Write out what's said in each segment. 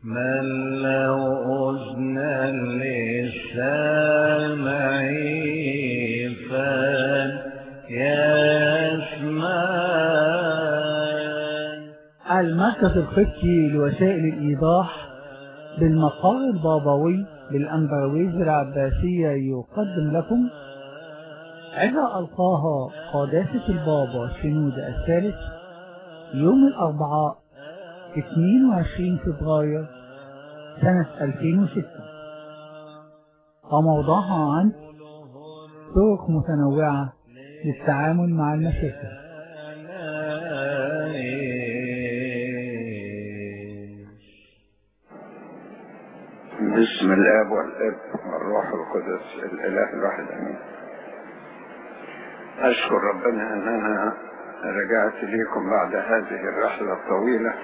من له أذنا للسامع فليسمع المركز القبطي لوسائل الإيضاح بالمقر البابوي بالأنبرويز العباسية يقدم لكم عظة ألقاها قداسة البابا شنود الثالث يوم الأربعاء 22 فبراير سنة 2006 وموضوعها عن طرق متنوعة للتعامل مع المشاكل بسم الاب والابن والروح القدس الاله الواحد امين اشكر ربنا ان انا رجعت ليكم بعد هذه الرحله الطويله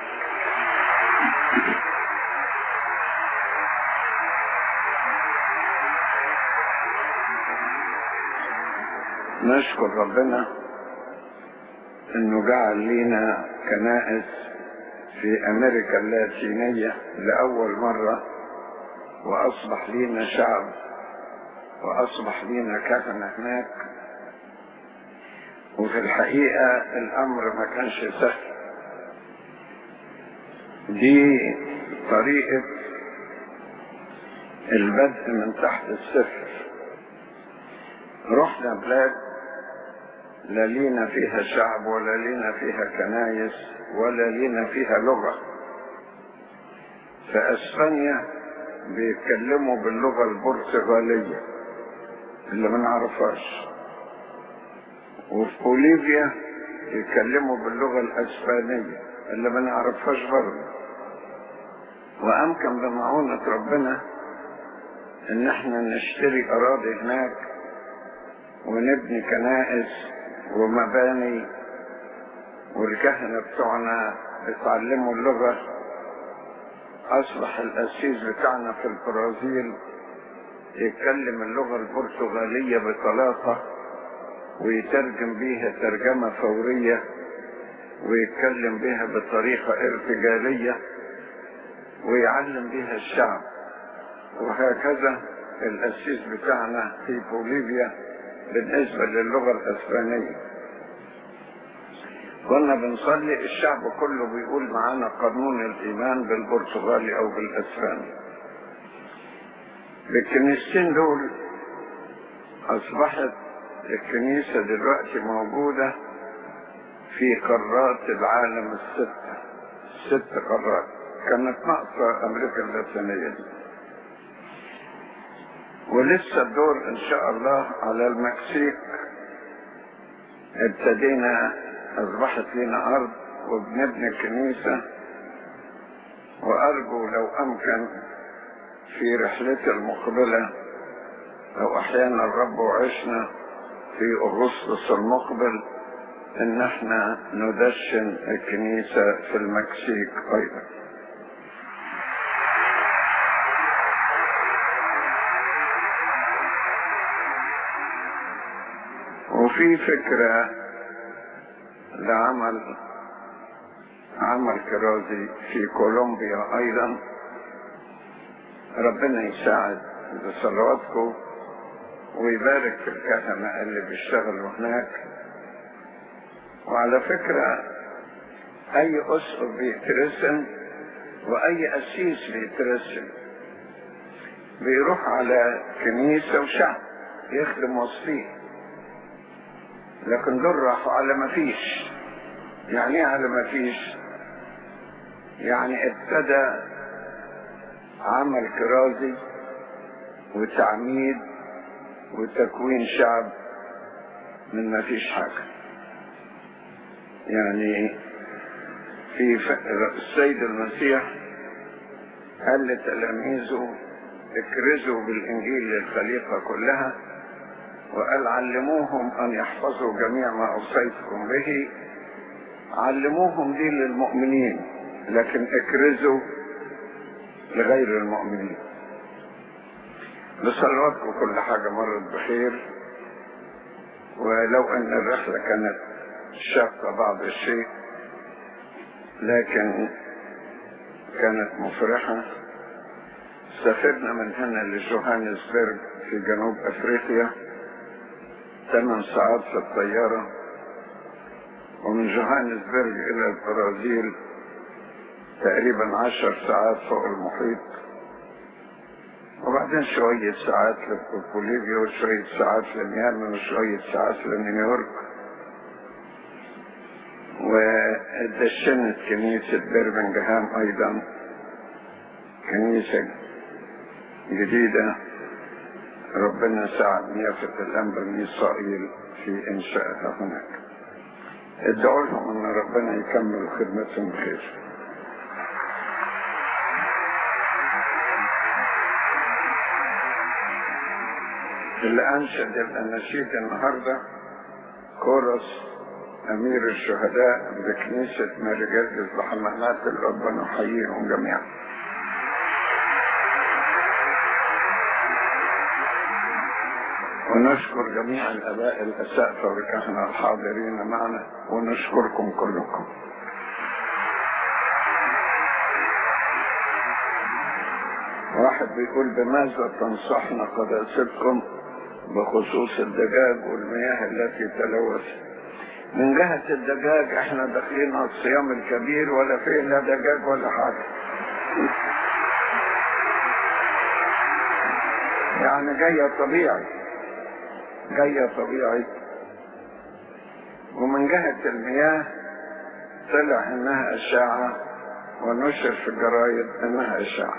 نشكر ربنا انه جعل لينا كنائس في امريكا اللاتينيه لاول مره واصبح لينا شعب واصبح لينا كهنه هناك وفي الحقيقه الامر ما كانش سهل دي طريقه البدء من تحت الصفر رحنا بلاد لا لينا فيها شعب ولا لينا فيها كنايس ولا لينا فيها لغه في اسبانيا بيتكلموا باللغة البرتغالية اللي ما نعرفهاش وفي بوليفيا يتكلموا باللغة الأسبانية اللي ما نعرفهاش برضه وأمكن بمعونة ربنا إن احنا نشتري أراضي هناك ونبني كنائس ومباني والكهنة بتوعنا اتعلموا اللغة أصبح الأسيس بتاعنا في البرازيل يتكلم اللغة البرتغالية بطلاقة ويترجم بيها ترجمة فورية ويتكلم بها بطريقة ارتجالية ويعلم بها الشعب وهكذا الأسيس بتاعنا في بوليفيا بالنسبة للغة الأسبانية كنا بنصلي الشعب كله بيقول معانا قانون الإيمان بالبرتغالي أو بالأسباني بالكنيستين دول أصبحت الكنيسة دلوقتي موجودة في قارات العالم الستة ست قارات كانت ناقصة أمريكا اللاتينية دي ولسه الدور إن شاء الله على المكسيك ابتدينا أصبحت لنا أرض وبنبني كنيسة وأرجو لو أمكن في رحلتي المقبلة لو أحيانا الرب وعشنا في أغسطس المقبل إن احنا ندشن الكنيسة في المكسيك أيضا وفي فكرة لعمل عمل كرازي في كولومبيا ايضا ربنا يساعد بصلواتكم ويبارك في الكهنة اللي بيشتغلوا هناك وعلى فكرة اي اسقف بيترسم واي اسيس بيترسم بيروح على كنيسة وشعب يخدم وسطيه لكن دول راحوا على ما فيش يعني ايه على ما فيش يعني ابتدى عمل كرازي وتعميد وتكوين شعب من ما فيش حاجة يعني في السيد المسيح قال لتلاميذه اكرزوا بالانجيل للخليقة كلها وقال علموهم ان يحفظوا جميع ما اوصيتكم به علموهم دي للمؤمنين لكن اكرزوا لغير المؤمنين بصلواتكم كل حاجة مرت بخير ولو ان الرحلة كانت شاقة بعض الشيء لكن كانت مفرحة سافرنا من هنا لجوهانسبرج في جنوب أفريقيا ثمان ساعات في الطيارة ومن جوهانسبرج إلى البرازيل تقريبا عشر ساعات فوق المحيط وبعدين شوية ساعات لبوليفيا وشوية ساعات لميامي وشوية ساعات لنيويورك ودشنت كنيسة برمنجهام أيضا كنيسة جديدة ربنا ساعد نيافة الأنبا ميسائيل في إنشائها هناك ادعوا لهم أن ربنا يكمل خدمتهم بخير اللي أنشد الأناشيد النهاردة كورس أمير الشهداء بكنيسة ماري جرجس بحمامات ربنا يحييهم جميعا ونشكر جميع الآباء الأساتذة والكهنة الحاضرين معنا ونشكركم كلكم واحد بيقول بماذا تنصحنا قداستكم بخصوص الدجاج والمياه التي تلوثت من جهة الدجاج احنا داخلين على الصيام الكبير ولا فيه لا دجاج ولا حاجة يعني جاية طبيعي جاية طبيعي ومن جهة المياه طلع انها اشعة ونشر في الجرايد انها اشعة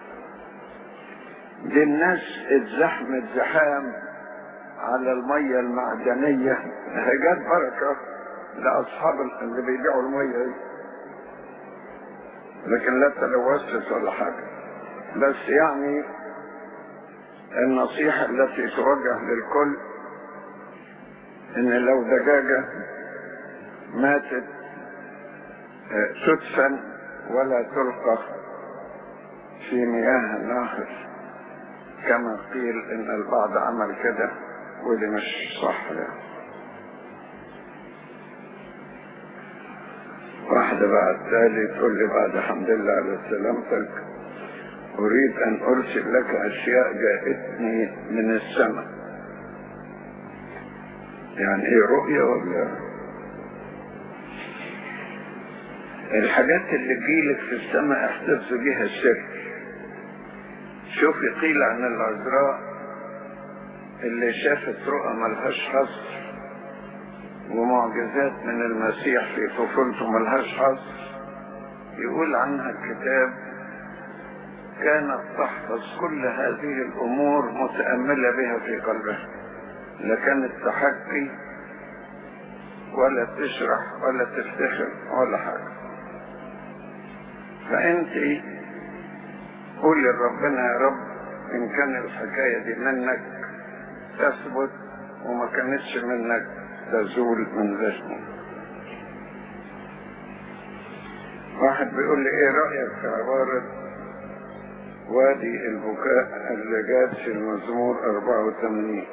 دي الناس اتزحمت زحام على المية المعدنية جت بركة لأصحاب اللي بيبيعوا المية دي لكن لا تلوثت ولا حاجة بس يعني النصيحة التي توجه للكل ان لو دجاجة ماتت تدفن ولا تلقى في مياه النهر كما قيل ان البعض عمل كده ودي مش صح يعني واحدة بعد تالي تقول لي بعد الحمد لله على سلامتك أريد أن أرسل لك أشياء جاءتني من السماء يعني إيه رؤية ولا الحاجات اللي تجيلك في السماء احتفظ بيها السر شوفي قيل عن العذراء اللي شافت رؤى ملهاش حصر ومعجزات من المسيح في طفولته ملهاش حصر يقول عنها الكتاب كانت تحفظ كل هذه الأمور متأملة بها في قلبها لا كانت تحكي ولا تشرح ولا تفتخر ولا حاجة فأنت قولي لربنا يا رب إن كان الحكاية دي منك تثبت وما كانتش منك تزول من ذهني واحد بيقول لي ايه رأيك في عبارة وادي البكاء اللي جات في المزمور 84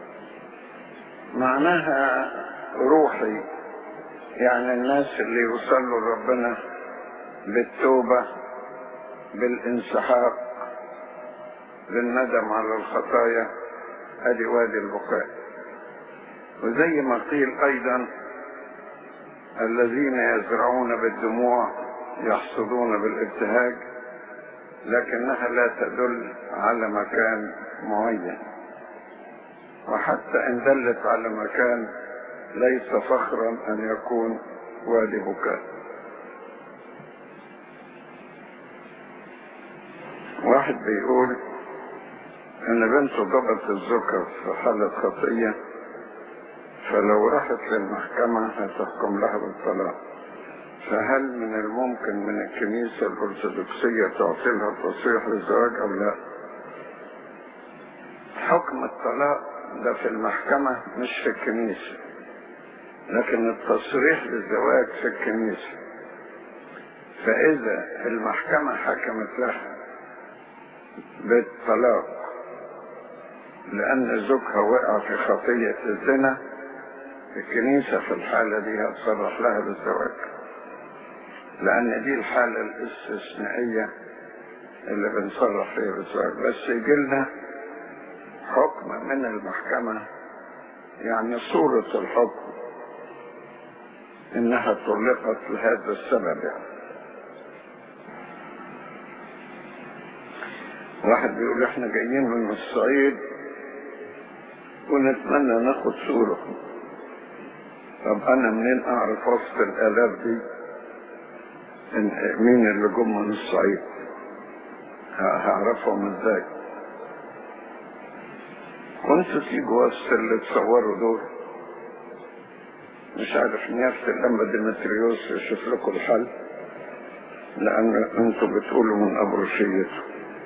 معناها روحي يعني الناس اللي يوصلوا لربنا بالتوبة بالانسحاق بالندم على الخطايا ادي وادي البكاء وزي ما قيل ايضا الذين يزرعون بالدموع يحصدون بالابتهاج لكنها لا تدل على مكان معين وحتى ان دلت على مكان ليس فخرا ان يكون وادي بكاء واحد بيقول ان بنته ضبط الذكر في حالة خطية فلو راحت للمحكمة هتحكم لها بالطلاق فهل من الممكن من الكنيسة الأرثوذكسية تعطي لها تصريح للزواج أو لا؟ حكم الطلاق ده في المحكمة مش في الكنيسة لكن التصريح للزواج في الكنيسة فإذا المحكمة حكمت لها بالطلاق لأن زوجها وقع في خطية الزنا الكنيسة في الحالة دي هتصرح لها بالزواج لأن دي الحالة الاستثنائية اللي بنصرح فيها بالسؤال بس يجي لنا حكم من المحكمة يعني صورة الحكم إنها طلقت لهذا السبب يعني واحد بيقول احنا جايين من الصعيد ونتمنى ناخد صورة طب انا منين اعرف وسط الالاف دي إن مين اللي جم من الصعيد هعرفهم ازاي كنتوا تيجوا وسط اللي تصوروا دول مش عارف نيافة الأنبا ديمتريوس يشوف لكم الحل لأن أنتوا بتقولوا من أبروشيته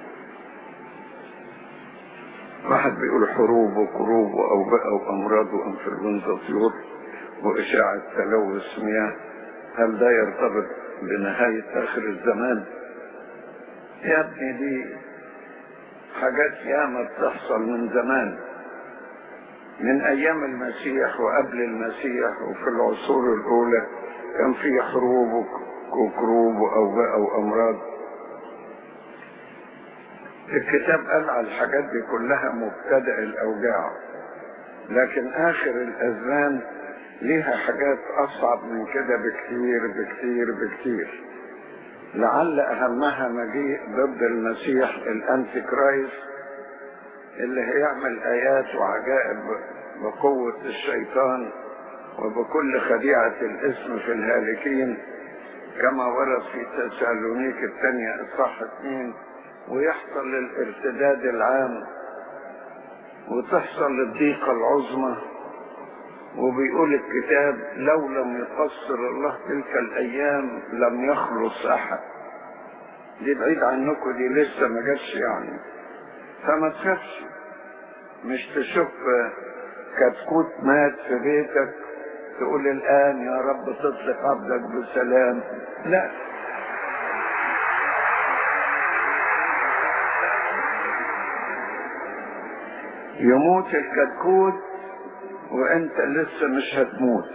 واحد بيقول حروب وكروب وأوبئة وأمراض وأنفلونزا طيور وإشاعة تلوث مياه هل ده يرتبط بنهاية آخر الزمان؟ يا ابني دي حاجات ياما بتحصل من زمان من أيام المسيح وقبل المسيح وفي العصور الأولى كان في حروب وكروب وأوبئة وأمراض الكتاب قال على الحاجات دي كلها مبتدأ الأوجاع لكن آخر الأزمان ليها حاجات أصعب من كده بكتير بكتير بكتير لعل أهمها مجيء ضد المسيح الأنتي كرايست اللي هيعمل آيات وعجائب بقوة الشيطان وبكل خديعة الاسم في الهالكين كما ورد في تسالونيك الثانية إصحاح اثنين ويحصل الارتداد العام وتحصل الضيقة العظمى وبيقول الكتاب لو لم يقصر الله تلك الأيام لم يخلص أحد دي بعيد عنكم دي لسه ما جاتش يعني فما تخافش مش تشوف كتكوت مات في بيتك تقول الآن يا رب تطلق عبدك بسلام لا يموت الكتكوت وانت لسه مش هتموت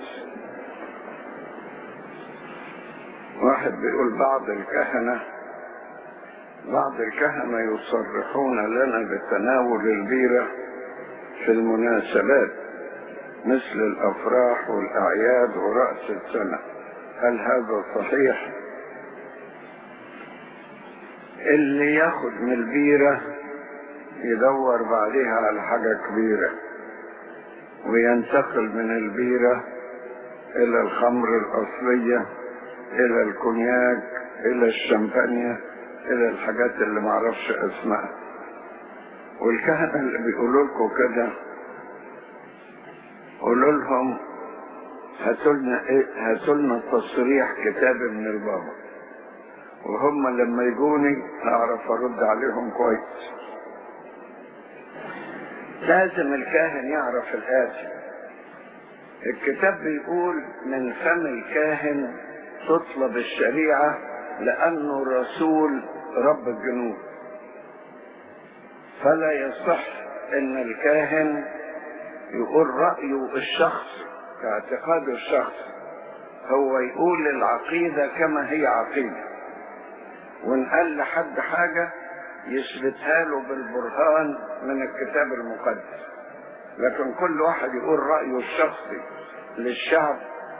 واحد بيقول بعض الكهنة بعض الكهنة يصرحون لنا بتناول البيرة في المناسبات مثل الأفراح والأعياد ورأس السنة هل هذا صحيح؟ اللي ياخد من البيرة يدور بعدها على حاجة كبيرة وينتقل من البيرة إلى الخمر الأصلية إلى الكونياك إلى الشمبانيا إلى الحاجات اللي معرفش اسمها والكهنة اللي بيقولوا لكم كده قولوا لهم هاتوا لنا ايه هاتوا لنا تصريح كتابي من البابا وهم لما يجوني هعرف ارد عليهم كويس لازم الكاهن يعرف الآتي الكتاب بيقول من فم الكاهن تطلب الشريعة لأنه رسول رب الجنود فلا يصح ان الكاهن يقول رأيه الشخص كاعتقاده الشخص هو يقول العقيدة كما هي عقيدة وان قال لحد حاجة يثبتها له بالبرهان من الكتاب المقدس لكن كل واحد يقول رأيه الشخصي للشعب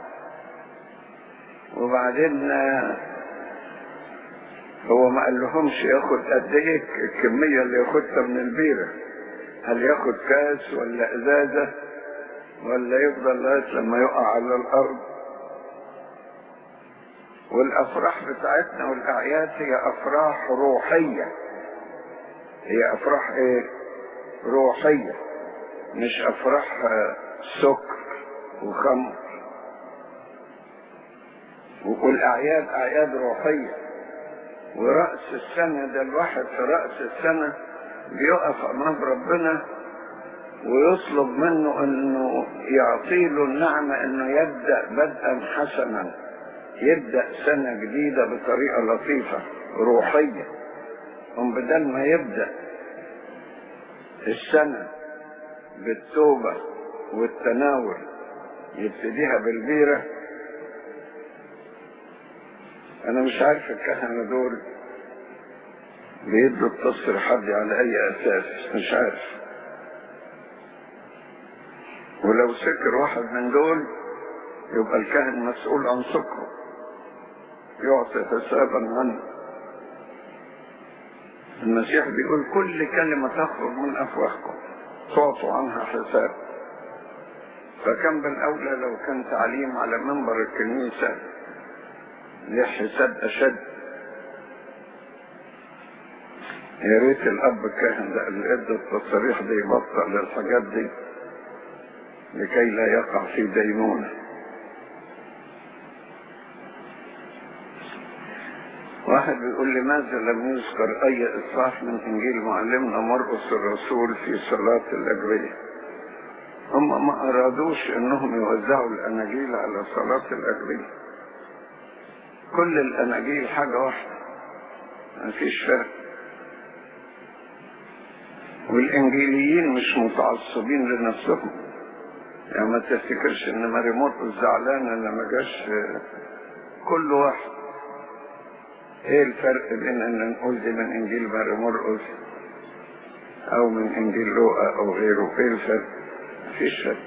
وبعدين هو ما قال لهمش ياخد قد ايه الكمية اللي ياخدها من البيرة هل ياخد كاس ولا ازازة ولا يفضل لغاية لما يقع على الارض والافراح بتاعتنا والاعياد هي افراح روحية هي افراح ايه روحية مش افراح سكر وخمر والاعياد اعياد روحيه ورأس السنة ده الواحد في رأس السنة بيقف أمام ربنا ويطلب منه انه يعطيله النعمة انه يبدأ بدءا حسنا يبدأ سنة جديدة بطريقة لطيفة روحية هم بدل ما يبدأ السنة بالتوبة والتناول يبتديها بالبيرة انا مش عارف الكهنة دول بيدوا التصريحات دي على اي اساس مش عارف ولو سكر واحد من دول يبقى الكاهن مسؤول عن سكره يعطي حسابا عنه المسيح بيقول كل كلمة تخرج من أفواهكم تعطوا عنها حساب فكان بالأولى لو كان تعليم على منبر الكنيسة له حساب أشد يا ريت الأب الكاهن ده اللي ادى التصريح دي يبطل الحاجات دي لكي لا يقع في دينونه واحد بيقول لماذا لم يذكر أي إصحاح من إنجيل معلمنا مرقس الرسول في صلاة الأجبية هم ما أرادوش إنهم يوزعوا الأناجيل على صلاة الأجبية كل الأناجيل حاجة واحدة ما فيش فرق والإنجيليين مش متعصبين لنفسهم يعني ما تفتكرش إن ماري مرقس زعلان إن ما جاش كل واحد ايه الفرق بين ان نقول دي من انجيل ماري مرقس او من انجيل لوقا او غيره ايه الفرق مفيش فرق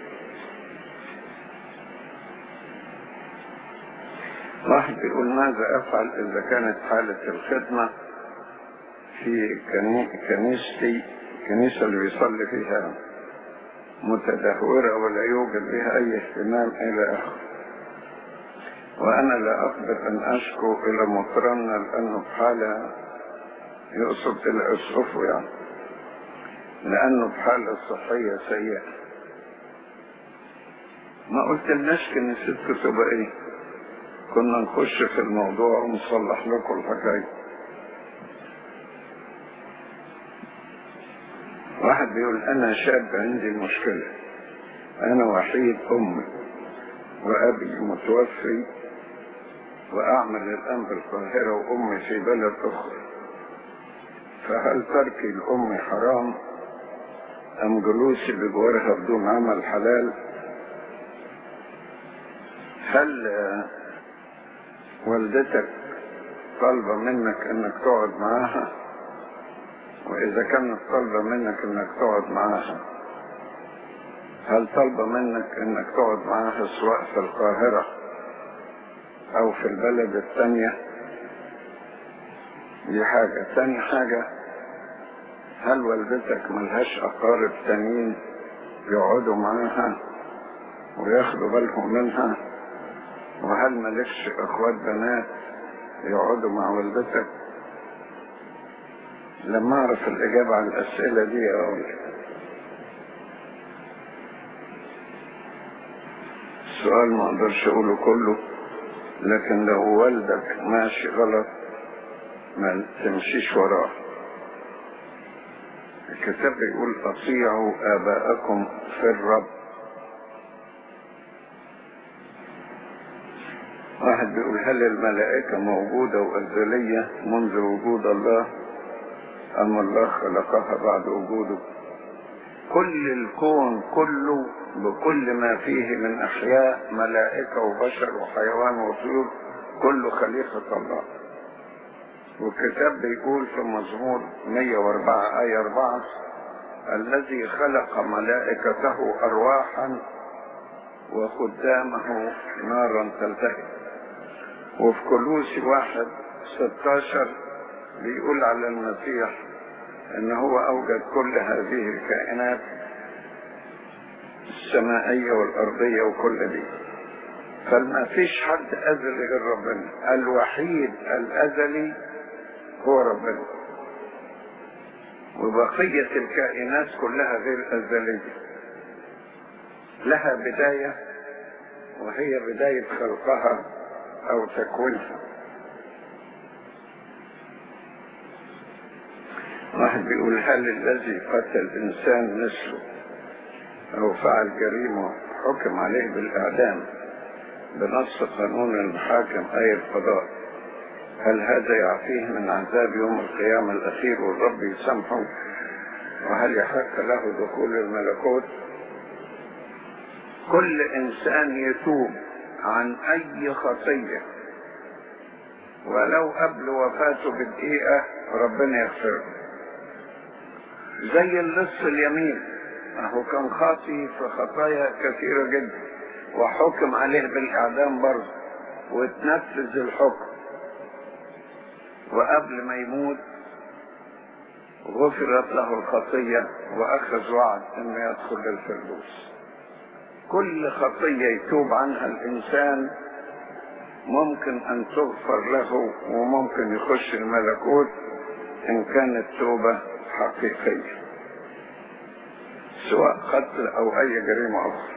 واحد بيقول ماذا افعل اذا كانت حالة الخدمة في كنيستي الكنيسة اللي بيصلي فيها متدهورة ولا يوجد بها اي اهتمام الى اخره وأنا لا أقدر أن أشكو إلى مطرنا لأنه بحالة يقصد إلى أسقفه يعني لأنه بحالة صحية سيئة ما قلت لناش كنيستكم تبقى إيه كنا نخش في الموضوع ونصلح لكم الحكاية واحد بيقول أنا شاب عندي مشكلة أنا وحيد أمي وأبي متوفي وأعمل الآن بالقاهرة وأمي في بلد أخرى فهل تركي لأمي حرام أم جلوسي بجوارها بدون عمل حلال هل والدتك طالبة منك انك تقعد معاها واذا كانت طالبة منك انك تقعد معاها هل طالبة منك انك تقعد معاها سواء في القاهرة او في البلد الثانية دي حاجة تاني حاجة هل والدتك ملهاش اقارب تانيين يقعدوا معاها وياخدوا بالهم منها وهل مالكش اخوات بنات يقعدوا مع والدتك لما اعرف الاجابة على الاسئلة دي اقول السؤال ما اقدرش اقوله كله لكن لو والدك ماشي غلط ما تمشيش وراه الكتاب بيقول اطيعوا اباءكم في الرب واحد بيقول هل الملائكة موجودة وأزلية منذ وجود الله أم الله خلقها بعد وجوده كل الكون كله بكل ما فيه من أحياء ملائكة وبشر وحيوان وطيور كله خليقة الله والكتاب بيقول في مزمور 104 آية 4 الذي خلق ملائكته أرواحا وخدامه نارا تلتهب وفي كلوسي واحد 16 بيقول على المسيح ان هو اوجد كل هذه الكائنات السمائية والارضية وكل دي فما فيش حد ازلي غير ربنا الوحيد الازلي هو ربنا وبقية الكائنات كلها غير ازلية لها بداية وهي بداية خلقها او تكوينها واحد بيقول هل الذي قتل انسان مثله او فعل جريمة حكم عليه بالاعدام بنص قانون المحاكم اي القضاء هل هذا يعفيه من عذاب يوم القيامة الاخير والرب يسامحه وهل يحق له دخول الملكوت كل انسان يتوب عن اي خطية ولو قبل وفاته بدقيقة ربنا يغفر له زي اللص اليمين اهو كان خاطي في خطايا كثيرة جدا وحكم عليه بالإعدام برضه وتنفذ الحكم وقبل ما يموت غفرت له الخطية وأخذ وعد أنه يدخل الفردوس كل خطية يتوب عنها الإنسان ممكن أن تغفر له وممكن يخش الملكوت إن كانت توبة حقيقية سواء قتل أو أي جريمة أخرى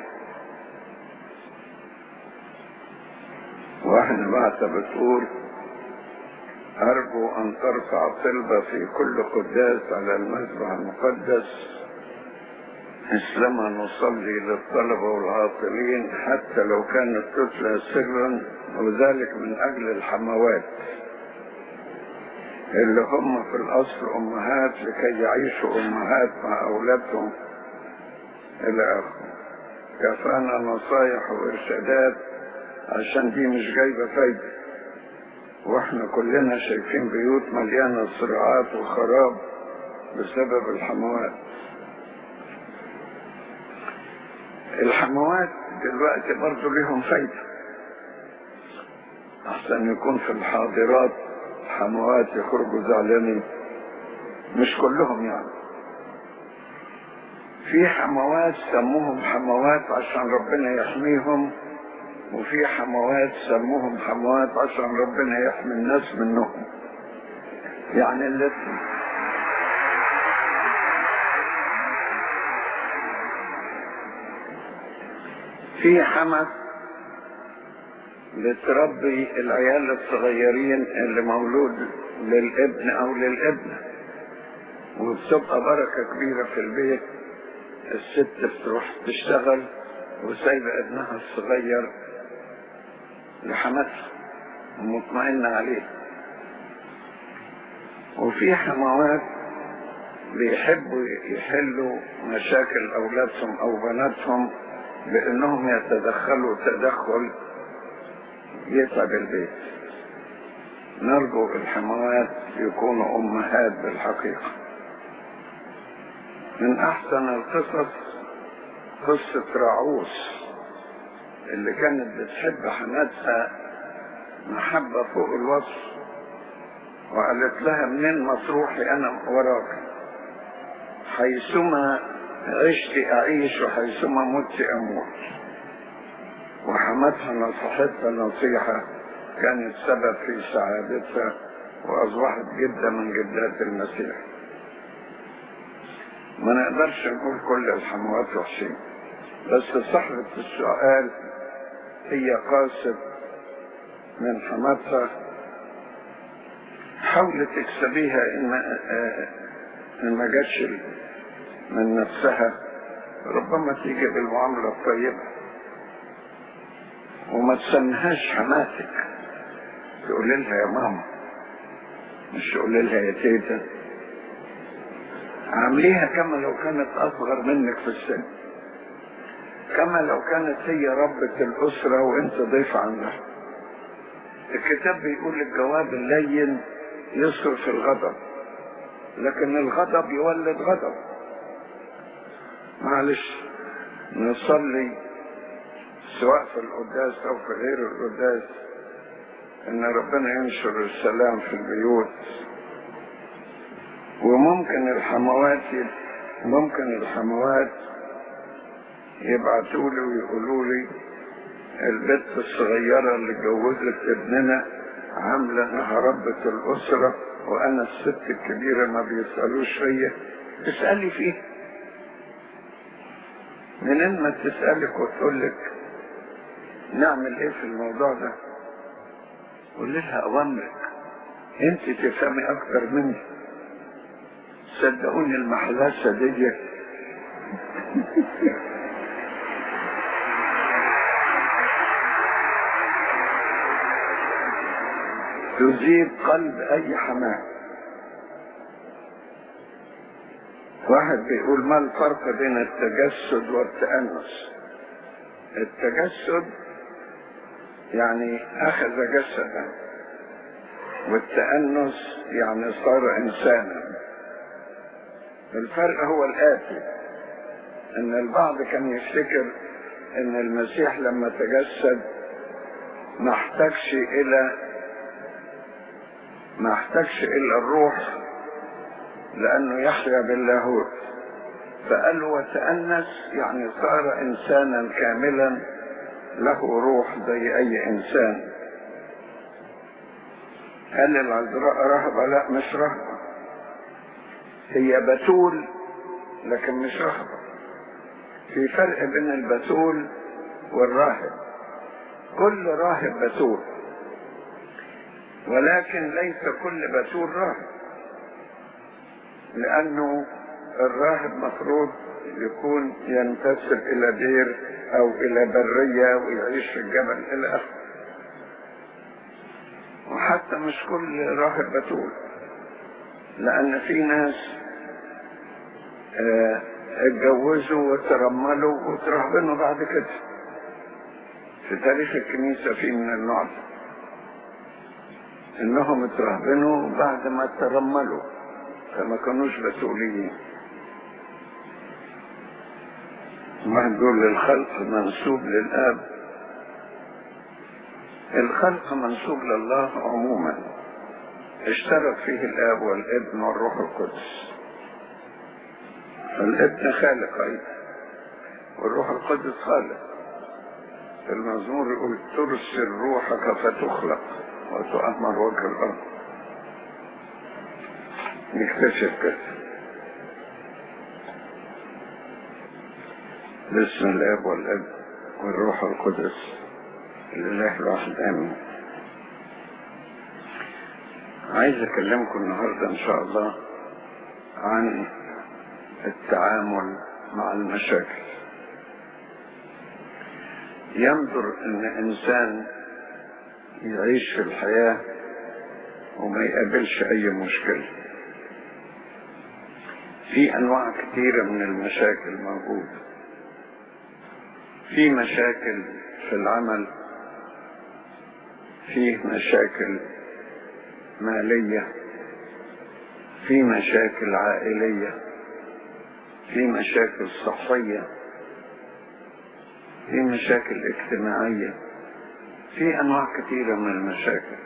واحدة بعت بتقول أرجو أن ترفع طلبة في كل قداس على المذبح المقدس مثلما نصلي للطلبة والعاطلين حتى لو كانت تتلى سرا وذلك من أجل الحموات اللي هم في الأصل أمهات لكي يعيشوا أمهات مع أولادهم إلى آخره كفانا نصايح وإرشادات عشان دي مش جايبة فايدة واحنا كلنا شايفين بيوت مليانة صراعات وخراب بسبب الحموات الحموات دلوقتي برضو ليهم فايدة أحسن يكون في الحاضرات حموات يخرجوا زعلانين مش كلهم يعني في حموات سموهم حموات عشان ربنا يحميهم وفي حموات سموهم حموات عشان ربنا يحمي الناس منهم يعني الاثنين في حمس بتربي العيال الصغيرين اللي مولود للابن او للابنة وبتبقى بركة كبيرة في البيت الست بتروح تشتغل وسايبة ابنها الصغير لحماتها ومطمئنة عليه وفي حموات بيحبوا يحلوا مشاكل أولادهم أو بناتهم بأنهم يتدخلوا تدخل يتعب البيت نرجو الحموات يكونوا أمهات بالحقيقة من أحسن القصص قصة راعوس اللي كانت بتحب حماتها محبة فوق الوصف وقالت لها منين ما تروحي أنا وراك حيثما عشت أعيش وحيثما مت أموت وحماتها نصحتها نصيحة كانت سبب في سعادتها وأصبحت جدة من جدات المسيح ما نقدرش نقول كل الحموات وحشين بس صاحبة السؤال هي قاصد من حماتها حاولت تكسبيها إن ما, إن ما جاتش من نفسها ربما تيجي بالمعاملة الطيبة وما تسميهاش حماتك تقول لها يا ماما مش تقول لها يا تيتا عامليها كما لو كانت أصغر منك في السن كما لو كانت هي ربة الأسرة وأنت ضيف عندها الكتاب بيقول الجواب اللين يصرف الغضب لكن الغضب يولد غضب معلش نصلي سواء في القداس او في غير القداس ان ربنا ينشر السلام في البيوت وممكن الحموات ممكن الحموات يبعتوا لي ويقولوا لي البنت الصغيرة اللي جوزت ابننا عاملة انها ربة الأسرة وأنا الست الكبيرة ما بيسألوش فيا اسألي فيه منين ما تسألك وتقول لك نعمل ايه في الموضوع ده قول لها اوامرك انت تفهمي اكتر مني صدقوني المحلاسة دي تزيد قلب اي حماه واحد بيقول ما الفرق بين التجسد والتأنس التجسد يعني أخذ جسدا والتأنس يعني صار إنسانا الفرق هو الآتي إن البعض كان يفتكر إن المسيح لما تجسد ما احتاجش إلى ما احتاجش إلا الروح لأنه يحيا باللاهوت فقال وتأنس يعني صار إنسانا كاملا له روح زي أي إنسان هل العذراء رهبة لا مش رهبة هي بتول لكن مش رهبة في فرق بين البتول والراهب كل راهب بتول ولكن ليس كل بتول راهب لأنه الراهب مفروض يكون ينتسب إلى دير أو إلى برية ويعيش في الجبل إلى آخره وحتى مش كل راهب بتول لأن في ناس اه اتجوزوا وترملوا وترهبنوا بعد كده في تاريخ الكنيسة في من النوع ده انهم اترهبنوا بعد ما ترملوا فما كانوش بتوليين دول الخلق منسوب للآب الخلق منسوب لله عموما اشترك فيه الآب والابن والروح القدس الابن خالق أيضا والروح القدس خالق المزمور يقول ترسل روحك فتخلق وتؤمر وجه الأرض نكتشف كده باسم الاب والاب والروح القدس الاله الواحد امين عايز اكلمكم النهارده ان شاء الله عن التعامل مع المشاكل ينظر ان انسان يعيش في الحياه وما يقابلش اي مشكله في انواع كثيره من المشاكل موجوده في مشاكل في العمل فيه مشاكل مالية في مشاكل عائلية في مشاكل صحية في مشاكل اجتماعية في أنواع كثيرة من المشاكل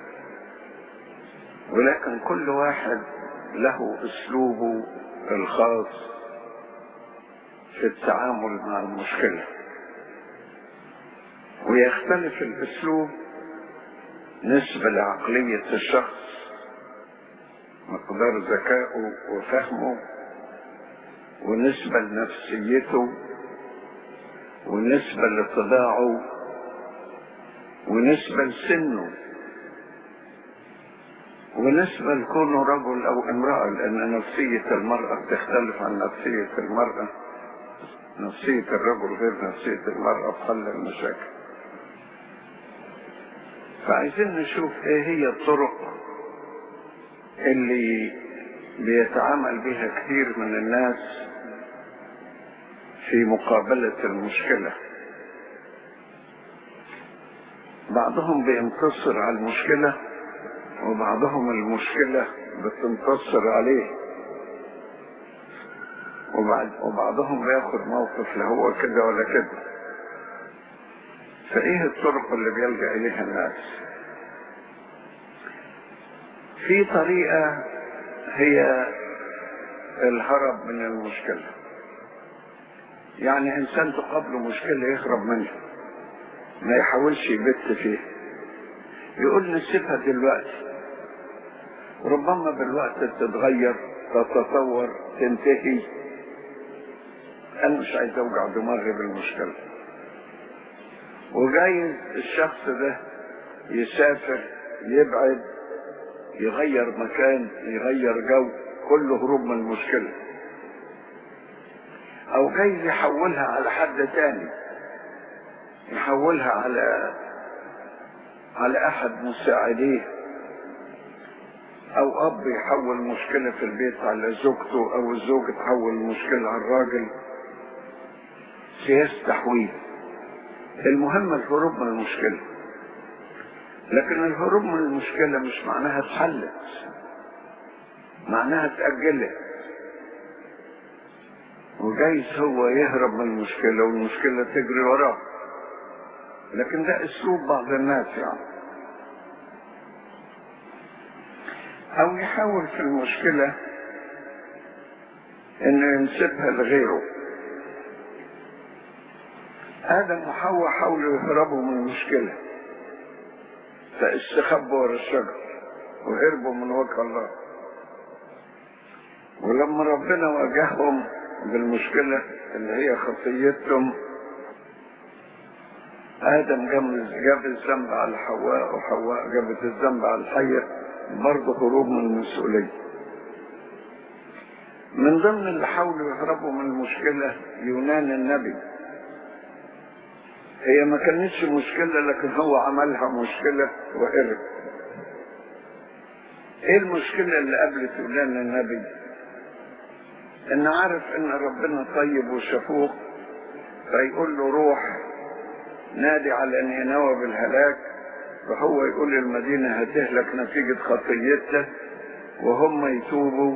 ولكن كل واحد له أسلوبه الخاص في التعامل مع المشكله ويختلف الاسلوب نسبة لعقلية الشخص مقدار ذكائه وفهمه ونسبة لنفسيته ونسبة لطباعه ونسبة لسنه ونسبة لكونه رجل أو امرأة لأن نفسية المرأة بتختلف عن نفسية المرأة نفسية الرجل غير نفسية المرأة في حل المشاكل فعايزين نشوف ايه هي الطرق اللي بيتعامل بها كثير من الناس في مقابلة المشكلة بعضهم بينتصر على المشكلة وبعضهم المشكلة بتنتصر عليه وبعد وبعضهم بياخد موقف لا هو كده ولا كده فايه الطرق اللي بيلجأ اليها الناس في طريقة هي الهرب من المشكلة يعني انسان تقابله مشكلة يهرب منها ما يحاولش يبت فيها يقول نسيبها دلوقتي ربما بالوقت تتغير تتطور تنتهي انا مش عايز اوجع دماغي بالمشكله وجايز الشخص ده يسافر يبعد يغير مكان يغير جو كله هروب من المشكلة او جايز يحولها على حد تاني يحولها على على احد مساعديه او اب يحول مشكلة في البيت على زوجته او الزوج تحول المشكلة على الراجل سياسة تحويل المهم الهروب من المشكلة لكن الهروب من المشكلة مش معناها اتحلت معناها اتأجلت وجايز هو يهرب من المشكلة والمشكلة تجري وراه لكن ده اسلوب بعض الناس يعني او يحاول في المشكلة انه ينسبها لغيره ادم وحواء حاولوا يهربوا من المشكلة فاستخبوا ورا الشجر وهربوا من وجه الله ولما ربنا واجههم بالمشكلة اللي هي خطيتهم آدم جاب الذنب على حواء وحواء جابت الذنب على الحية برضه هروب من المسؤولية من ضمن اللي حاولوا يهربوا من المشكلة يونان النبي هي ما كانتش مشكلة لكن هو عملها مشكلة وهرب ايه المشكلة اللي قابلت يونان النبي ان عارف ان ربنا طيب وشفوق فيقول له روح نادي على نينوى بالهلاك فهو يقول المدينة هتهلك نتيجة خطيتها وهم يتوبوا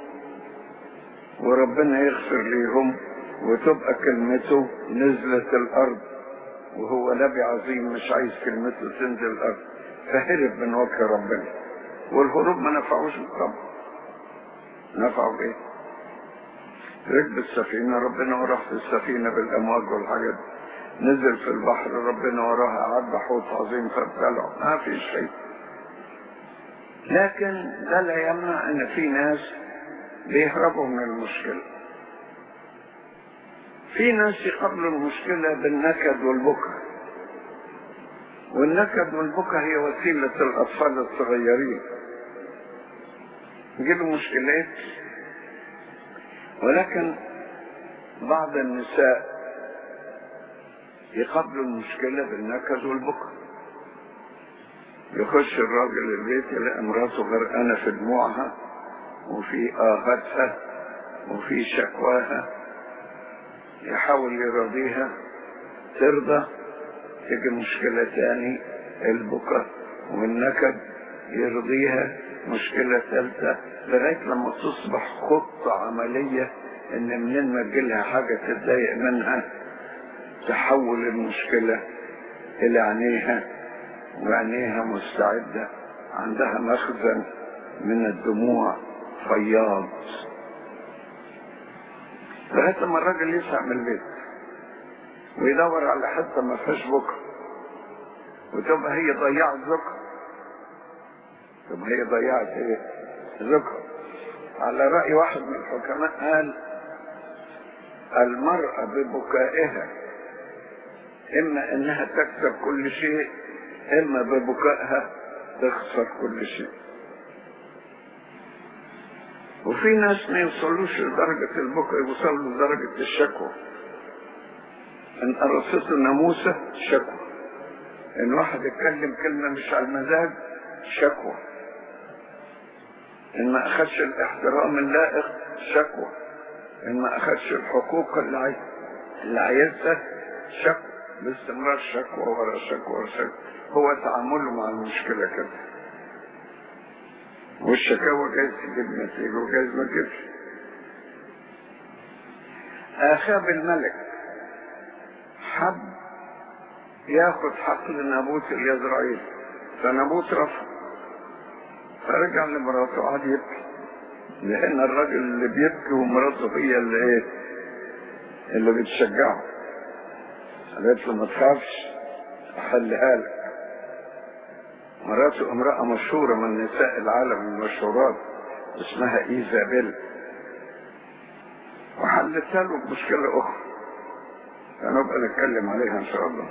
وربنا يغفر ليهم وتبقى كلمته نزلت الأرض وهو نبي عظيم مش عايز كلمته تنزل الأرض فهرب من وجه ربنا والهروب ما نفعوش طبعا نفعوا ايه ركب السفينة ربنا وراه في السفينة بالأمواج والحاجات نزل في البحر ربنا وراها عد حوت عظيم فابتلعه ما في شيء لكن ده لا يمنع ان في ناس بيهربوا من المشكلة في ناس يقابلوا المشكلة بالنكد والبكاء والنكد والبكاء هي وسيلة الأطفال الصغيرين يجيبوا مشكلات ولكن بعض النساء يقابلوا المشكلة بالنكد والبكاء يخش الراجل البيت يلاقي مراته غرقانة في دموعها وفي آهاتها وفي شكواها يحاول يراضيها ترضى تيجي مشكلة تاني البكاء والنكد يرضيها مشكلة ثالثة لغاية لما تصبح خطة عملية ان منين ما تجيلها حاجة تتضايق منها تحول المشكلة الى عينيها وعينيها مستعدة عندها مخزن من الدموع فياض لغاية لما الراجل يسعى من البيت ويدور على حتة ما فيهاش بكرة وتبقى هي ضيعت ذكر تبقى هي ضيعت ايه ذكر على رأي واحد من الحكماء قال المرأة ببكائها إما إنها تكسب كل شيء إما ببكائها تخسر كل شيء وفي ناس ما يوصلوش لدرجة البكاء يوصلوا لدرجة الشكوى إن قرصته ناموسة شكوى إن واحد يتكلم كلمة مش على المزاج شكوى إن ما أخدش الاحترام اللائق شكوى إن ما أخدش الحقوق اللي عايز اللي عايزها شكوى باستمرار شكوى ورا شكوى ورا شكوى هو تعامله مع المشكلة كده والشكاوى جايز تجيب نتيجة وجايز ما تجيبش آخاب الملك حب ياخد حقل نابوت اليزرعيل فنابوت رفض فرجع لمراته وقعد يبكي لأن الراجل اللي بيبكي ومراته هي اللي إيه اللي بتشجعه قالت له ما تخافش أحلها لك مراته امرأة مشهورة من نساء العالم المشهورات اسمها إيزابيل وحلتها له بمشكلة أخرى هنبقى نتكلم عليها إن شاء الله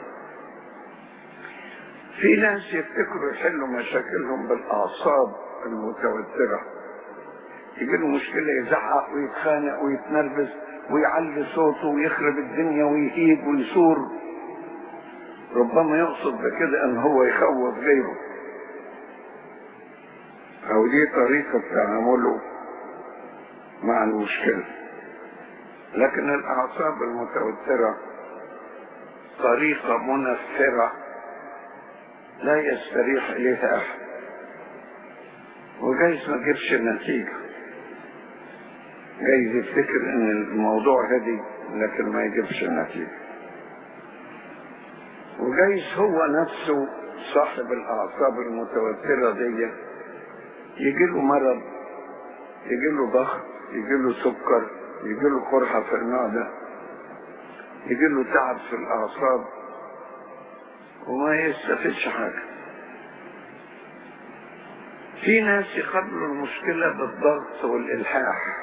في ناس يفتكروا يحلوا مشاكلهم بالأعصاب المتوترة يجي له مشكلة يزعق ويتخانق ويتنرفز ويعلي صوته ويخرب الدنيا ويهيج ويثور ربما يقصد بكده ان هو يخوف غيره او دي طريقة تعامله مع المشكلة لكن الاعصاب المتوترة طريقة منفرة لا يستريح إليها أحد وجايز ما جيبش النتيجة جايز يفتكر ان الموضوع هدي لكن ما يجيبش النتيجة وجايز هو نفسه صاحب الأعصاب المتوترة دي يجيله مرض يجيله ضغط يجيله سكر يجيله قرحة في المعدة يجيله تعب في الأعصاب وما يستفدش حاجة في ناس يقابلوا المشكلة بالضغط والإلحاح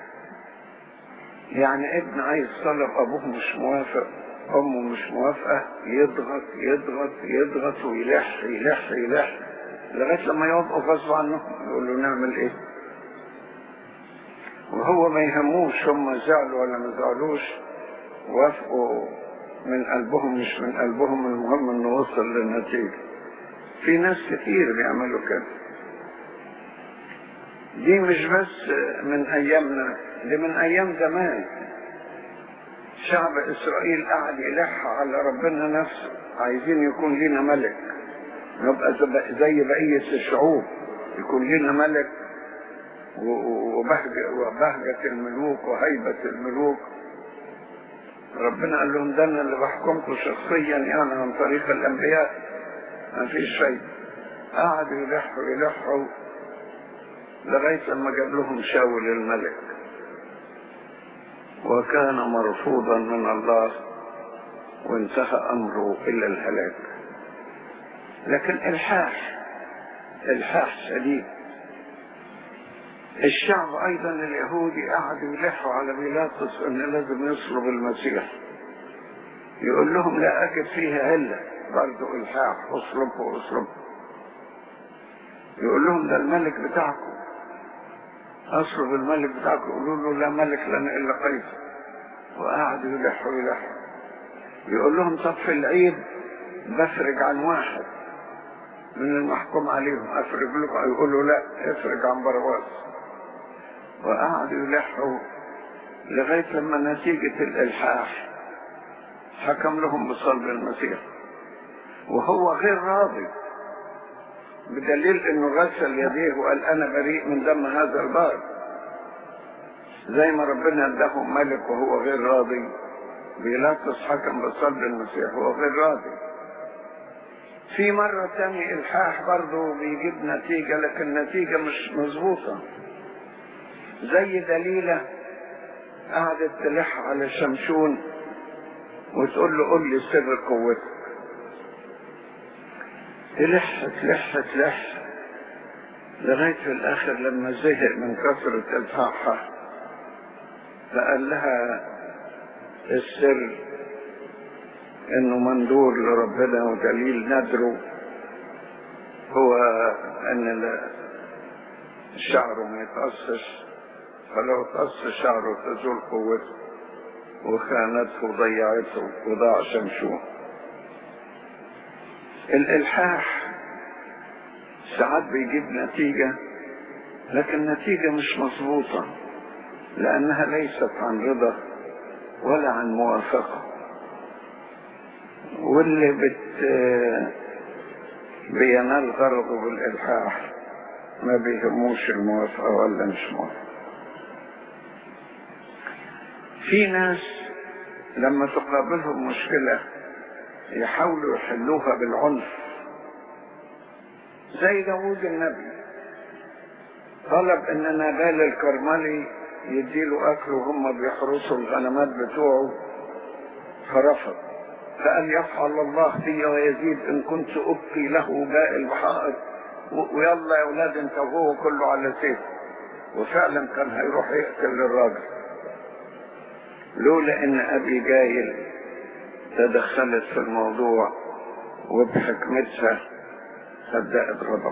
يعني ابن عايز طلب أبوه مش موافق أمه مش موافقة يضغط يضغط يضغط ويلح يلح يلح لغاية لما يوافقوا غصب عنهم يقول له نعمل إيه وهو ما يهموش هم زعلوا ولا ما زعلوش وافقوا من قلبهم مش من قلبهم المهم انه وصل للنتيجة في ناس كتير بيعملوا كده دي مش بس من ايامنا دي من ايام زمان شعب اسرائيل قعد يلح على ربنا نفسه عايزين يكون لنا ملك نبقى زي بقية الشعوب يكون لنا ملك وبهجة, وبهجة الملوك وهيبة الملوك ربنا قال لهم ده انا اللي بحكمكم شخصيا يعني عن طريق الانبياء ما فيش فايدة قعدوا يلحوا يلحوا لغاية لما جاب لهم شاول الملك وكان مرفوضا من الله وانتهى امره الى الهلاك لكن الحاح الحاح شديد الشعب ايضا اليهودي قعدوا يلحوا على بيلاطس ان لازم يصلب المسيح يقول لهم لا اجد فيها عله برضه الحاح اصلبه اصلبه يقول لهم ده الملك بتاعكم اصلب الملك بتاعكم يقولوا له لا ملك لنا الا قيصر وقعدوا يلحوا يلحوا يقول لهم طب في العيد بفرج عن واحد من المحكوم عليهم افرج لكم يقولوا لا افرج عن برواس وقعدوا يلحوا لغاية لما نتيجة الإلحاح حكم لهم بصلب المسيح وهو غير راضي بدليل انه غسل يديه وقال انا بريء من دم هذا البار زي ما ربنا اداهم ملك وهو غير راضي بيلاطس حكم بصلب المسيح وهو غير راضي في مرة تانية الحاح برضه بيجيب نتيجة لكن النتيجة مش مظبوطة زي دليلة قعدت تلح على شمشون وتقول له قول لي سر قوتك تلح تلح تلح لغاية في الآخر لما زهق من كثرة الحاحة فقال لها السر انه مندور لربنا ودليل ندره هو ان شعره ما يتأسس فلو تقص شعره تزول قوته وخانته وضيعته وضاع شمشون الإلحاح ساعات بيجيب نتيجة لكن النتيجة مش مظبوطة لأنها ليست عن رضا ولا عن موافقة واللي بت بينال غرضه بالإلحاح ما بيهموش الموافقة ولا مش موافقة في ناس لما تقابلهم مشكلة يحاولوا يحلوها بالعنف زي داوود النبي طلب ان نبال الكرملي يديله اكل وهم بيحرسوا الغنمات بتوعه فرفض فقال يفعل الله في ويزيد ان كنت ابقي له باقي البحائط ويلا يا اولاد انت وهو كله على سيف وفعلا كان هيروح يقتل الراجل لولا ان ابي جايل تدخلت في الموضوع وبحكمتها صدقت غضب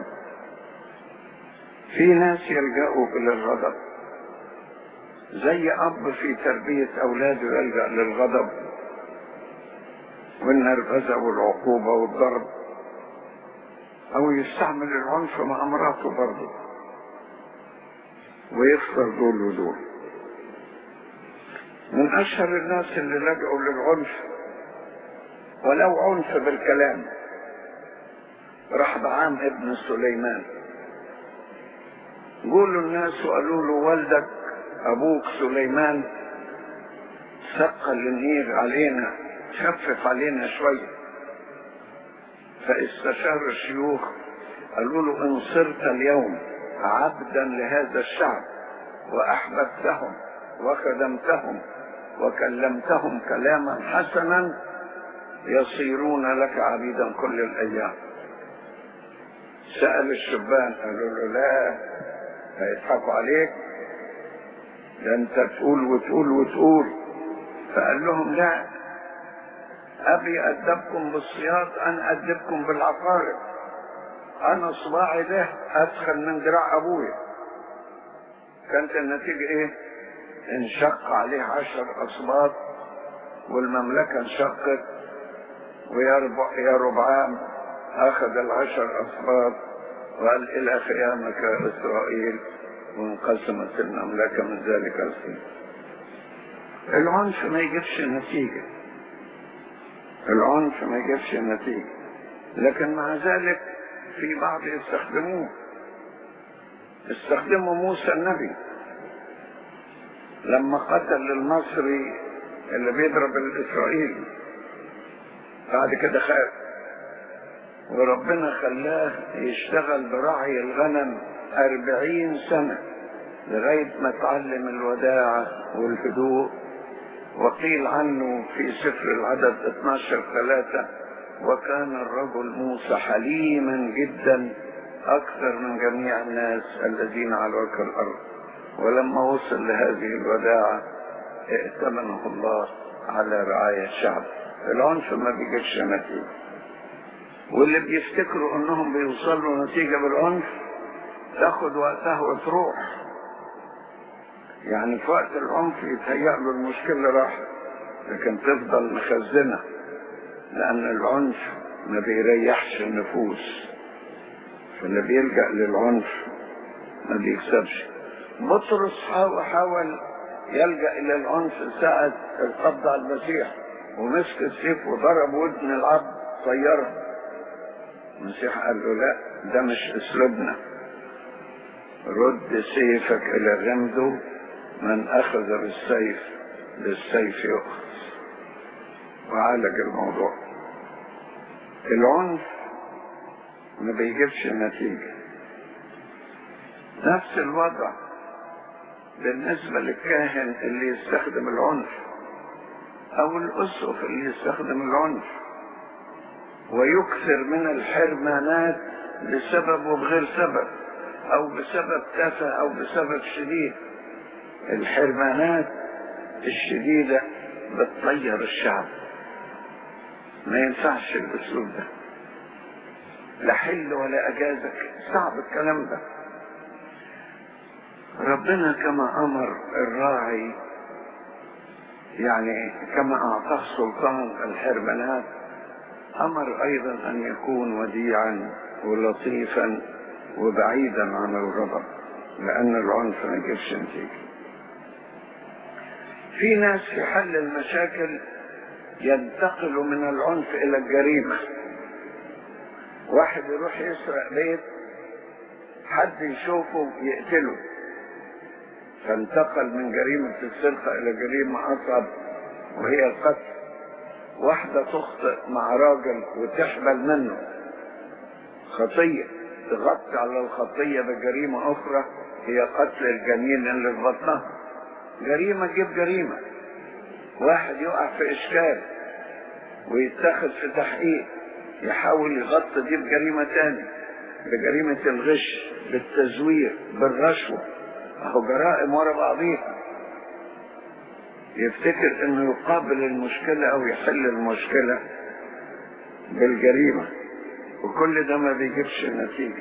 في ناس يلجأوا إلى الغضب زي أب في تربية أولاده يلجأ للغضب والنرفزة والعقوبة والضرب أو يستعمل العنف مع مراته برضه ويخسر دول ودول من أشهر الناس اللي لجأوا للعنف ولو عنف بالكلام رحبعام ابن سليمان قولوا الناس وقالوا له والدك ابوك سليمان ثقل النير علينا خفف علينا شوية فاستشار الشيوخ قالوا له ان صرت اليوم عبدا لهذا الشعب واحببتهم وخدمتهم وكلمتهم كلاما حسنا يصيرون لك عبيدا كل الايام سأل الشبان قالوا له لا هيضحكوا عليك ده انت تقول وتقول وتقول فقال لهم لا ابي ادبكم بالصياد انا ادبكم بالعقارب انا صباعي ده ادخل من دراع ابويا كانت النتيجة ايه انشق عليه عشر اصباط والمملكة انشقت ويا ربع يا ربعام اخذ العشر اصباط وقال الى قيامك يا اسرائيل وانقسمت المملكة من ذلك الحين العنف ما يجيبش نتيجة العنف ما يجيبش نتيجة لكن مع ذلك في بعض يستخدموه استخدموا موسى النبي لما قتل المصري اللي بيضرب الاسرائيلي بعد كده خاف وربنا خلاه يشتغل برعي الغنم أربعين سنة لغاية ما اتعلم الوداعة والهدوء وقيل عنه في سفر العدد 12 ثلاثة وكان الرجل موسى حليما جدا أكثر من جميع الناس الذين على وجه الأرض ولما وصل لهذه الوداعة ائتمنه الله على رعاية الشعب العنف ما بيجيبش نتيجة واللي بيفتكروا انهم بيوصلوا نتيجة بالعنف تاخد وقتها وتروح يعني في وقت العنف يتهيأ له المشكلة راحت لكن تفضل مخزنة لأن العنف ما بيريحش النفوس فاللي بيلجأ للعنف ما بيكسبش بطرس حاول يلجأ إلى العنف ساعة القبض على المسيح ومسك السيف وضرب ودن العبد طيرها المسيح قال له لا ده مش اسلوبنا رد سيفك الى غمده من اخذ بالسيف بالسيف يؤخذ وعالج الموضوع العنف ما بيجيبش نتيجة نفس الوضع بالنسبة للكاهن اللي يستخدم العنف او الاسقف اللي يستخدم العنف ويكثر من الحرمانات بسبب وبغير سبب او بسبب تافه او بسبب شديد الحرمانات الشديدة بتطير الشعب ما ينفعش الاسلوب ده لا حل ولا اجازك صعب الكلام ده ربنا كما امر الراعي يعني كما اعطاه سلطان الحرمانات امر ايضا ان يكون وديعا ولطيفا وبعيدا عن الغضب لان العنف ما يجيبش نتيجه في ناس في حل المشاكل ينتقلوا من العنف الى الجريمه واحد يروح يسرق بيت حد يشوفه يقتله فانتقل من جريمة السرقة إلى جريمة أصعب وهي القتل واحدة تخطئ مع راجل وتحمل منه خطية تغطي على الخطية بجريمة أخرى هي قتل الجنين اللي في بطنها جريمة تجيب جريمة واحد يقع في إشكال ويتخذ في تحقيق يحاول يغطي دي بجريمة تاني بجريمة الغش بالتزوير بالرشوة اهو جرائم ورا بعضيها يفتكر انه يقابل المشكلة او يحل المشكلة بالجريمة وكل ده ما بيجيبش نتيجة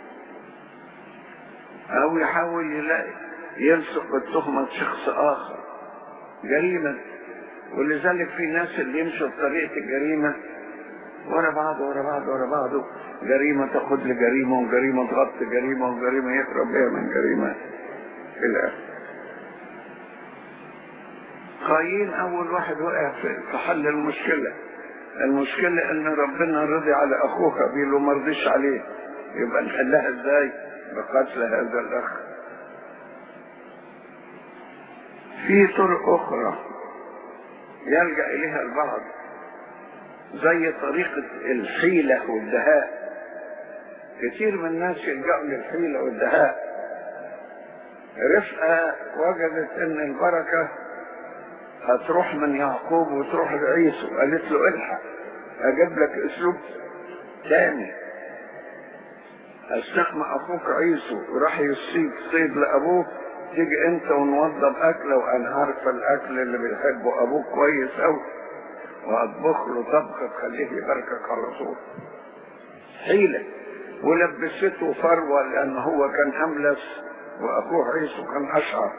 او يحاول يلاقي يلصق التهمة شخص اخر جريمة ولذلك في ناس اللي يمشوا بطريقة الجريمة ورا بعض ورا بعض ورا بعض جريمة تاخد لجريمة وجريمة تغطي جريمة وجريمة يهرب بيها من جريمة إلى آخره قايين أول واحد وقع في حل المشكلة المشكلة ان ربنا رضي على اخوه هابيل وما رضيش عليه يبقى نحلها ازاي بقتل هذا الاخ في طرق اخرى يلجأ اليها البعض زي طريقة الحيلة والدهاء كتير من الناس يلجأوا للحيلة والدهاء رفقة وجدت ان البركة هتروح من يعقوب وتروح لعيسو قالت له الحق اجيب لك اسلوب تاني استقمع اخوك عيسو وراح يصيد صيد لابوه تيجي انت ونوضب اكله وانا عارفه الاكل اللي بيحبه ابوك كويس قوي واطبخ له طبخه تخليه يباركك على طول حيله ولبسته فروه لان هو كان املس واخوه عيسو كان اشعر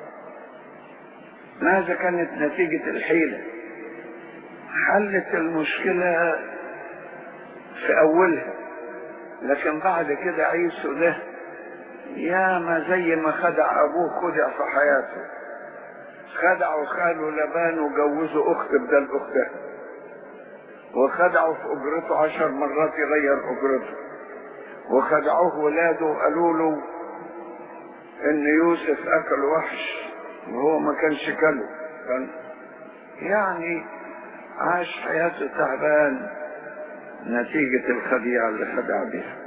ماذا كانت نتيجة الحيلة حلت المشكلة في أولها لكن بعد كده عيسو ده يا ما زي ما خدع أبوه خدع في حياته خدعوا خاله لبان وجوزوا أخت بدل أختها وخدعوا في أجرته عشر مرات يغير أجرته وخدعوه ولاده وقالوا له إن يوسف أكل وحش وهو ما كانش كله كان يعني عاش حياته تعبان نتيجة الخديعة اللي خدع بها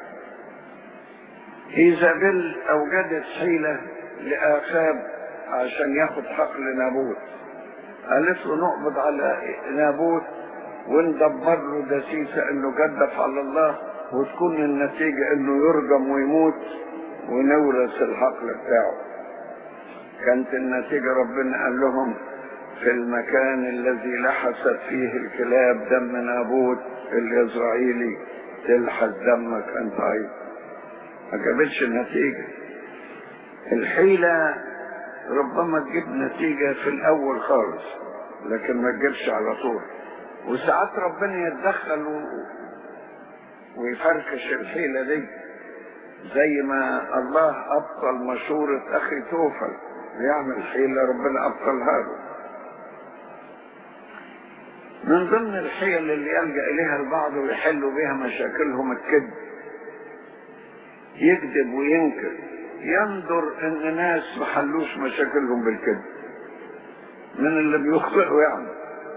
إيزابيل أوجدت حيلة لآخاب عشان ياخد حقل نابوت قالت له نقبض على نابوت وندبر له دسيسة انه جدف على الله وتكون النتيجة انه يرجم ويموت ونورث الحقل بتاعه كانت النتيجة ربنا قال لهم في المكان الذي لحست فيه الكلاب دم نابوت الإسرائيلي تلحس دمك أنت أيضا ما جابتش النتيجة الحيلة ربما تجيب نتيجة في الأول خالص لكن ما تجيبش على طول وساعات ربنا يتدخل و... ويفركش الحيلة دي زي ما الله أبطل مشورة أخي توفل يعمل حيلة ربنا أبطلها له من ضمن الحيل اللي يلجأ إليها البعض ويحلوا بها مشاكلهم الكذب يكذب وينكر ينظر ان ناس ما حلوش مشاكلهم بالكذب من اللي بيخطئوا يعني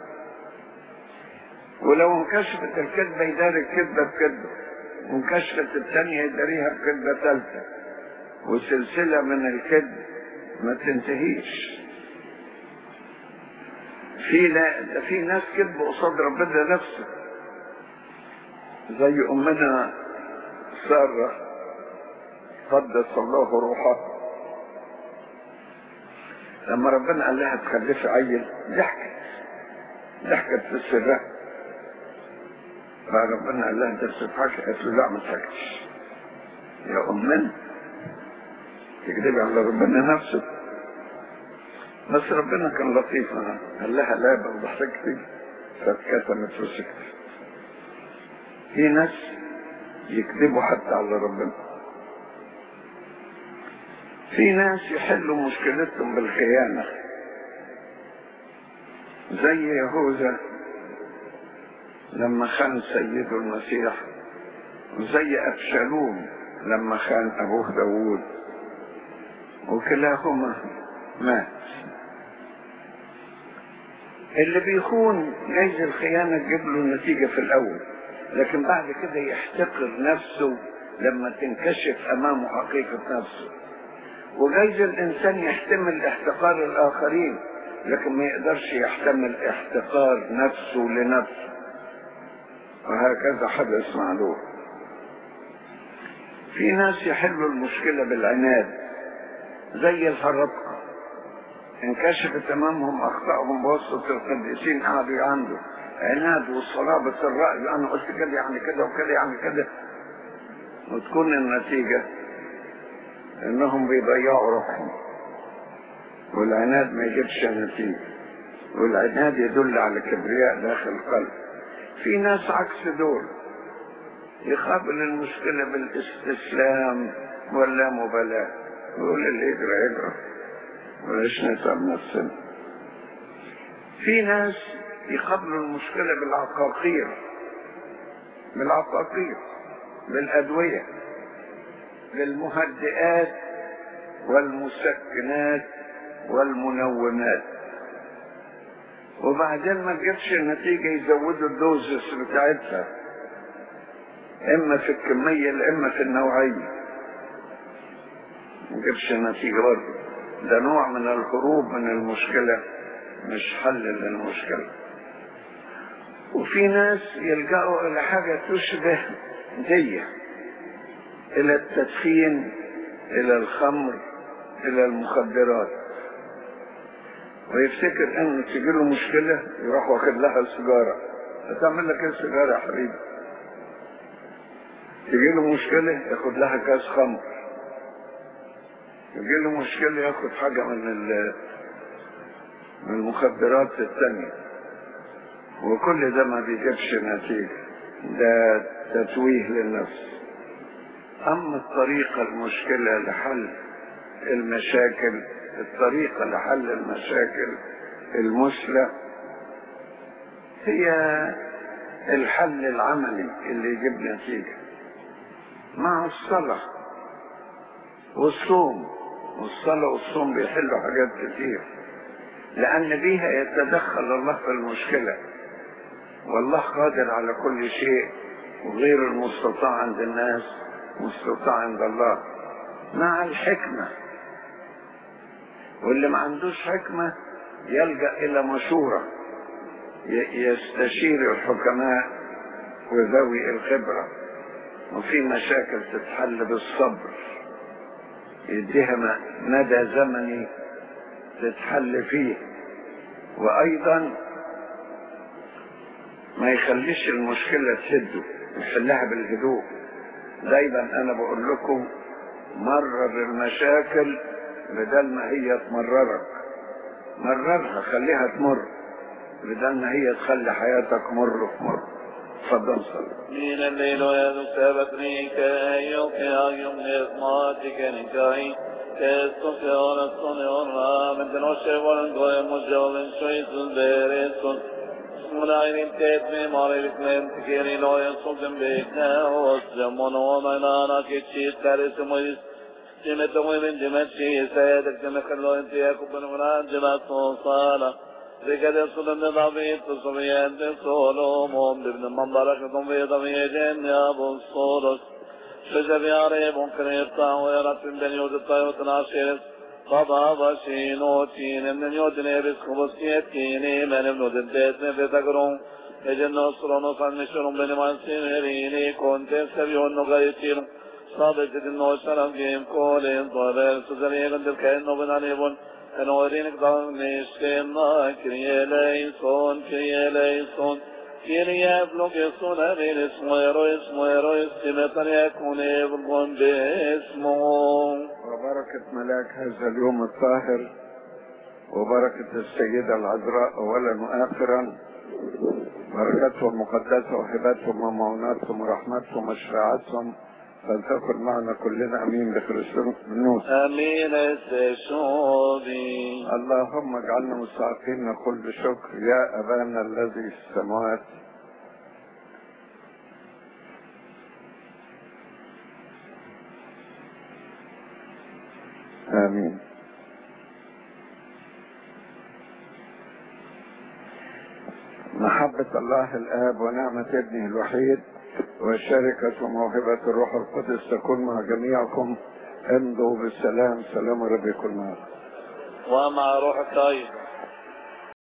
ولو انكشفت الكذبة يداري الكذبة بكذبة وانكشفت الثانية يداريها بكذبة ثالثة وسلسلة من الكذب ما تنتهيش في لا ده في ناس كذب قصاد ربنا نفسه زي امنا ساره قدس الله روحها لما ربنا قال لها تخلفي عيل ضحكت ضحكت في سرها فربنا قال لها انت بتضحكي قالت له لا ما تضحكش يا امنا تكذبي على ربنا نفسه بس ربنا كان لطيف معها قال لها لا بل ضحكتي فاتكتمت وسكتت في ناس يكذبوا حتى على ربنا في ناس يحلوا مشكلتهم بالخيانة زي يهوذا لما خان سيده المسيح وزي أبشالوم لما خان أبوه داوود وكلاهما مات اللي بيخون جايز الخيانة تجيب له نتيجة في الأول لكن بعد كده يحتقر نفسه لما تنكشف أمامه حقيقة نفسه وجايز الإنسان يحتمل احتقار الآخرين لكن ما يقدرش يحتمل احتقار نفسه لنفسه وهكذا حدث مع دول في ناس يحلوا المشكلة بالعناد زي الهرطقة انكشفت امامهم اخطائهم بوسط القديسين قعدوا يعندوا عناد وصلابة الرأي انا قلت كده يعني كده وكده يعني كده وتكون النتيجة انهم بيضيعوا روحهم والعناد ما يجيبش نتيجة والعناد يدل على كبرياء داخل القلب في ناس عكس دول يقابل المشكلة بالاستسلام ولا مبالاة يقول اللي يجرى يجرى وليش نتعب نفسنا في ناس يقابلوا المشكلة بالعقاقير بالعقاقير بالأدوية بالمهدئات والمسكنات والمنومات وبعدين ما تجيبش النتيجة يزودوا الدوزس بتاعتها إما في الكمية إما في النوعية ما تجيبش النتيجة برضه ده نوع من الهروب من المشكلة مش حل للمشكلة وفي ناس يلجأوا إلى حاجة تشبه دي إلى التدخين إلى الخمر إلى المخدرات ويفتكر إن تجيله مشكلة يروح واخد لها سيجارة هتعمل لك إيه السيجارة يا حبيبي؟ تجيله مشكلة ياخد لها كاس خمر يجيله مشكلة ياخد حاجة من ال من المخدرات التانية وكل ده ما بيجيبش نتيجة ده تتويه للنفس أما الطريقة المشكلة لحل المشاكل الطريقة لحل المشاكل المثلى هي الحل العملي اللي يجيب نتيجة مع الصلاة والصوم والصلاة والصوم بيحلوا حاجات كتير لأن بيها يتدخل الله في المشكلة والله قادر على كل شيء وغير المستطاع عند الناس مستطاع عند الله مع الحكمة واللي ما عندوش حكمة يلجأ إلى مشورة يستشير الحكماء وذوي الخبرة وفي مشاكل تتحل بالصبر يديها مدى زمني تتحل فيه وأيضا ما يخليش المشكلة تسده يحلها بالهدوء دايما أنا بقول لكم مرر المشاكل بدل ما هي تمررك مررها خليها تمر بدل ما هي تخلي حياتك مر في مر تفضل صلي من الليل ويذكر بكريك أيوك أيوم نسماتك نكاي كيستوك ونصني ونرام تنوشي ونقوي مجاوب شويس البيريسون ملايين تيتمي ماري بكمين تكيري لو يصدم بيكنا واسجمون ومنانا كتشيت كاريس مجلس جمت ومن جمت شي سيدك جمت لو انت يكبن منان جمت صالة ذكر صلى نظامي تصميان تسولوم بابن منبرك ضمي ضمي جن يا ابو الصورس شجب يا ريب ممكن يرطع ويرط من بني ود الطيوت ناشرس بابا بشينو تين من يودني بس خبصيت كيني من ابن ددت من بتقرون اجن نصرون فنشرون بني مانسينيريني كنت سبيون نغيتير صابت النو شرم جيم كولين ضرر سزري غندر كأنه بنانيبون انورينك ضمني شكينا كريه ليسون كريه ليسون كريه بلوك يسون امين اسمه يرو اسمه يرو استمتن يكون يبلغون باسمه وبركة ملاك هذا اليوم الطاهر وبركة السيدة العذراء أولا وآخرا بركتهم مقدسة وهباتهم ومعوناتهم ورحمتهم وشفاعتهم فلتكن معنا كلنا امين بخريستوس امين استشهدي اللهم اجعلنا مستحقين نقول بشكر يا ابانا الذي في السماوات امين محبة الله الآب ونعمة ابنه الوحيد وشركة وموهبة الروح القدس تكون مع جميعكم امضوا بالسلام سلام ربكم معكم ومع روحك طيب